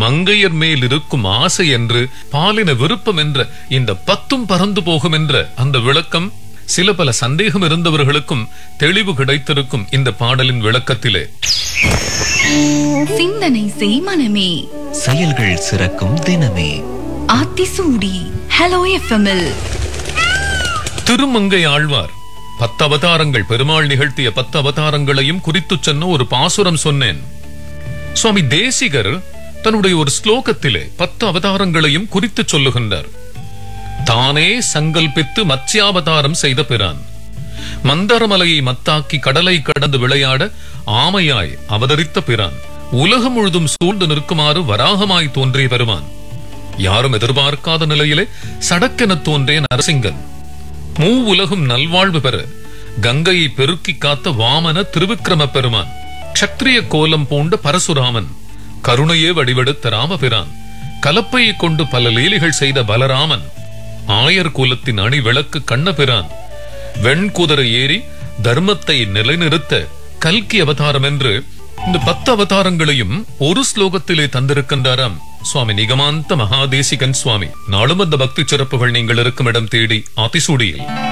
மங்கையர் மேல் இருக்கும் ஆசை என்று பாலின விருப்பம் என்ற இந்த பத்தும் பறந்து போகும் என்ற அந்த விளக்கம் சில பல சந்தேகம் இருந்தவர்களுக்கும் தெளிவு கிடைத்திருக்கும் இந்த பாடலின் விளக்கத்திலே சிந்தனை செய் மனமே செயல்கள் சிறக்கும் தினமே ஆத்திசூடி ஹலோ எஃப்எம்எல் திருமங்கை ஆழ்வார் பத்து அவதாரங்கள் பெருமாள் நிகழ்த்திய பத்து அவதாரங்களையும் குறித்துச் சொன்ன ஒரு பாசுரம் சொன்னேன் சுவாமி தேசிகர் தன்னுடைய ஒரு ஸ்லோகத்திலே பத்து அவதாரங்களையும் குறித்துச் சொல்லுகின்றார் தானே சங்கல்பித்து மத்ஸ்யாவதாரம் செய்த பிரான் மந்தரமலையை மத்தாக்கி கடலை கடந்து விளையாட ஆமையாய் அவதரித்த பிரான் உலகம் முழுதும் சூழ்ந்து நிற்குமாறு வராகமாய் தோன்றிய பெருமான் யாரும் எதிர்பார்க்காத நிலையிலே சடக்கென தோன்றிய நரசிங்கன் மூ உலகும் நல்வாழ்வு பெற கங்கையை பெருக்கி காத்த வாமன திருவிக்கிரம பெருமான் க்ஷத்ரிய கோலம் பூண்ட பரசுராமன் கருணையே வடிவெடுத்த ராமபிரான் கலப்பையை கொண்டு பல லீலைகள் செய்த பலராமன் ஆயர் குலத்தின் அணி விளக்கு கண்ணபிரான் வெண்குதிரை ஏறி தர்மத்தை நிலைநிறுத்த கல்கி அவதாரம் என்று இந்த பத்து அவதாரங்களையும் ஒரு ஸ்லோகத்திலே தந்திருக்கின்றாராம் சுவாமி நிகமாந்த மகாதேசிகன் சுவாமி நாளும் அந்த பக்தி சிறப்புகள் நீங்கள் இருக்கும் இடம் தேடி ஆத்திசூடியில்